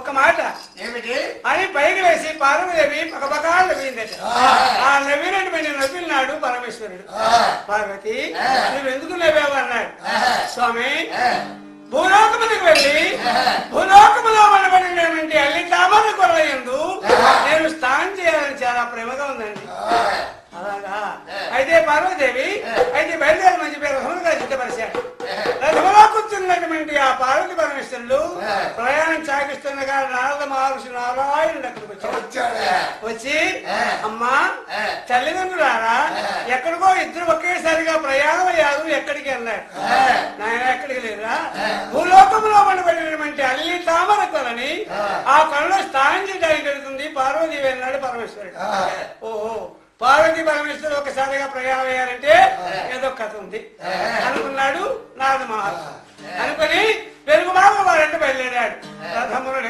ఒక్క మాట ఏమిటి అని పైకి వేసి పార్వదేవి పకపకాలు నవ్విందట ఆ నవ్వినటువంటి నవ్వినాడు పరమేశ్వరుడు పార్వతి నువ్వు ఎందుకు నవ్వావు అన్నాడు స్వామి భూలోకములకు వెళ్ళి భూలోకములో మనబడినటువంటి అల్లి తామర కొరయందు నేను స్నానం చేయాలని చాలా ప్రేమగా ఉందండి అలాగా అయితే పార్వదేవి అయితే బయలుదేరి మంచి పేరు రథములుగా సిద్ధపరిచాడు రథములో కూర్చున్నటువంటి ఆ పార్వతి పరమేశ్వరులు ప్రయాణం సాగిస్తుండగా నారద మహర్షి నారాయణుడు అక్కడికి వచ్చాడు వచ్చాడు వచ్చి అమ్మా తల్లిదండ్రులారా ఎక్కడికో ఇద్దరు ఒకేసారిగా ప్రయాణం అయ్యారు ఎక్కడికి అన్నాడు నాయన ఎక్కడికి లేదురా భూలోకంలో పడినటువంటి అల్లి తామర కొలని ఆ కొలలో స్నానం చేయడానికి వెళ్తుంది పార్వతీదేవి అన్నాడు పరమేశ్వరుడు ఓహో పార్వతీ పరమేశ్వరుడు ఒకసారిగా ప్రయాణం అయ్యారంటే ఏదో కథ ఉంది అనుకున్నాడు నారద మహర్షి అనుకుని